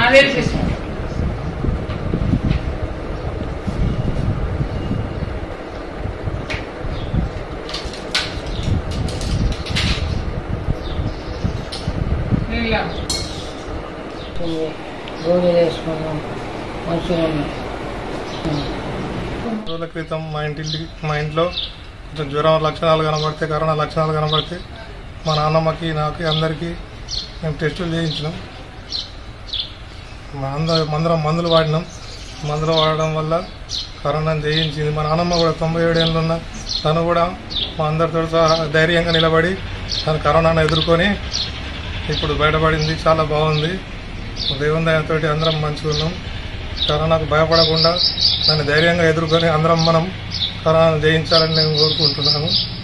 పేరు కృష్ణ ఇలా గోళీలు వేసుకున్నాం మంచిగా ఉన్నాం రోజుల క్రితం మా ఇంటి మా ఇంట్లో కొంచెం జ్వరం లక్షణాలు కనబడితే కరోనా లక్షణాలు కనబడితే మా నాన్నమ్మకి నాకు అందరికీ మేము టెస్టులు చేయించినాం మా అందరం మందరం మందులు వాడినాం మందులు వాడడం వల్ల కరోనా జయించింది మా నాన్నమ్మ కూడా తొంభై ఏడు ఏళ్ళు ఉన్న తను కూడా మా అందరితో సహా ధైర్యంగా నిలబడి తను కరోనాను ఎదుర్కొని ఇప్పుడు బయటపడింది చాలా బాగుంది దేవుని దయతోటి అందరం మంచిగా ఉన్నాం కరోనాకు భయపడకుండా దాన్ని ధైర్యంగా ఎదుర్కొని అందరం మనం కరోనాను జయించాలని నేను కోరుకుంటున్నాను